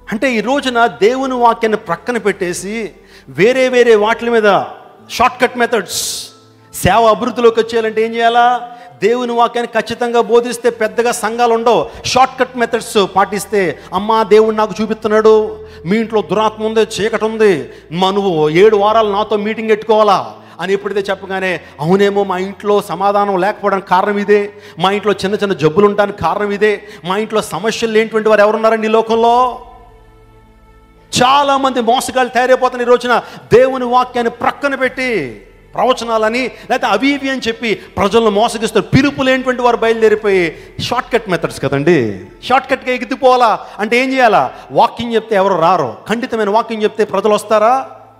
అంటే ఈ రోజున దేవుని వాక్యాన్ని ప్రక్కన పెట్టేసి వేరే వేరే వాటి మీద షార్ట్ కట్ మెథడ్స్ సేవ అభివృద్ధిలోకి వచ్చేయాలంటే ఏం చేయాలా దేవుని వాక్యాన్ని ఖచ్చితంగా బోధిస్తే పెద్దగా సంఘాలు ఉండవు షార్ట్ కట్ మెథడ్స్ పాటిస్తే అమ్మా దేవుడు నాకు చూపిస్తున్నాడు మీ ఇంట్లో దురాత్మ ఉంది చీకటి ఉంది మా నువ్వు ఏడు వారాలు నాతో మీటింగ్ పెట్టుకోవాలా అని ఎప్పుడైతే చెప్పగానే అవునేమో మా ఇంట్లో సమాధానం లేకపోవడానికి కారణం ఇదే మా ఇంట్లో చిన్న చిన్న జబ్బులు ఉండడానికి కారణం ఇదే మా ఇంట్లో సమస్యలు లేనిటువంటి వారు ఎవరున్నారండి ఈ లోకంలో చాలా మంది మోసగాళ్ళు తయారైపోతున్న ఈ రోజున దేవుని వాక్యాన్ని ప్రక్కన పెట్టి ప్రవచనాలని లేకపోతే అవి ఇవి అని చెప్పి ప్రజలను మోసగిస్తారు పిలుపు లేనిటువంటి వారు బయలుదేరిపోయి షార్ట్ కట్ మెథడ్స్ కదండి షార్ట్ కట్గా ఎగితిపోవాలా అంటే ఏం చేయాలా వాకింగ్ చెప్తే ఎవరు రారు ఖండితమైన వాకింగ్ చెప్తే ప్రజలు వస్తారా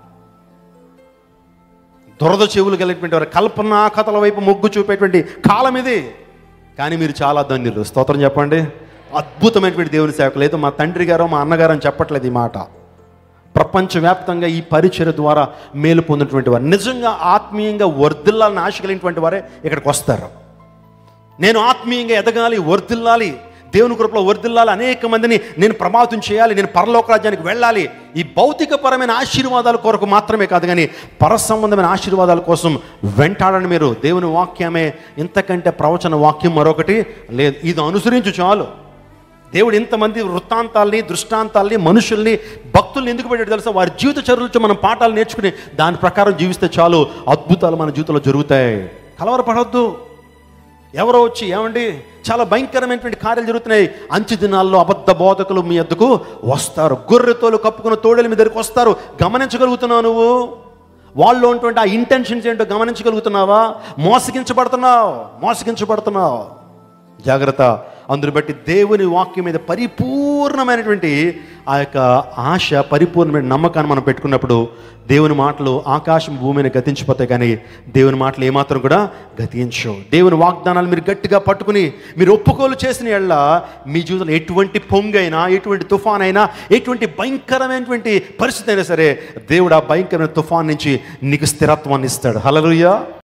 దురద చెవులు కలిగినటువంటి వారు కల్పన కథల వైపు మొగ్గు చూపేటువంటి కాలం ఇది కానీ మీరు చాలా ధన్యులు స్తోత్రం చెప్పండి అద్భుతమైనటువంటి దేవుని సేవకులు ఏదో మా తండ్రి గారో మా అన్నగారో అని చెప్పట్లేదు ఈ మాట ప్రపంచవ్యాప్తంగా ఈ పరిచయ ద్వారా మేలు పొందినటువంటి వారు నిజంగా ఆత్మీయంగా వర్ధిల్లాలని ఆశ కలిగినటువంటి వారే ఇక్కడికి వస్తారు నేను ఆత్మీయంగా ఎదగాలి వర్ధిల్లాలి దేవుని కృపలో వర్ధిల్లాలి అనేక మందిని నేను ప్రభావితం చేయాలి నేను పరలోక రాజ్యానికి వెళ్ళాలి ఈ భౌతికపరమైన ఆశీర్వాదాల కొరకు మాత్రమే కాదు కానీ పర సంబంధమైన ఆశీర్వాదాల కోసం వెంటాడని మీరు దేవుని వాక్యమే ఇంతకంటే ప్రవచన వాక్యం మరొకటి లేదు ఇది అనుసరించు చాలు దేవుడు ఇంతమంది వృత్తాంతాల్ని దృష్టాంతాల్ని మనుషుల్ని భక్తుల్ని ఎందుకు పెట్టాడు తెలుసా వారి జీవిత చర్యలతో మనం పాఠాలు నేర్చుకుని దాని ప్రకారం జీవిస్తే చాలు అద్భుతాలు మన జీవితంలో జరుగుతాయి కలవరపడవద్దు ఎవరో వచ్చి ఏమండి చాలా భయంకరమైనటువంటి కార్యాలు జరుగుతున్నాయి అంచె దినాల్లో అబద్ధ బోధకులు మీ ఎద్దుకు వస్తారు గొర్రెతోలు కప్పుకున్న తోడేలు మీ దగ్గరికి వస్తారు గమనించగలుగుతున్నావు నువ్వు వాళ్ళు ఉన్నటువంటి ఆ ఇంటెన్షన్స్ ఏంటో గమనించగలుగుతున్నావా మోసగించబడుతున్నావు మోసగించబడుతున్నావు జాగ్రత్త అందుని బట్టి దేవుని వాక్యం మీద పరిపూర్ణమైనటువంటి ఆ యొక్క ఆశ పరిపూర్ణమైన నమ్మకాన్ని మనం పెట్టుకున్నప్పుడు దేవుని మాటలు ఆకాశం భూమిని గతించిపోతాయి కానీ దేవుని మాటలు ఏమాత్రం కూడా గతించవు దేవుని వాగ్దానాలు మీరు గట్టిగా పట్టుకుని మీరు ఒప్పుకోలు చేసిన ఎళ్ళ మీ జీవితంలో ఎటువంటి పొంగైనా ఎటువంటి తుఫాన్ అయినా ఎటువంటి భయంకరమైనటువంటి పరిస్థితి అయినా సరే దేవుడు ఆ భయంకరమైన తుఫాన్ నుంచి నీకు స్థిరత్వాన్ని ఇస్తాడు హలలుయ్యా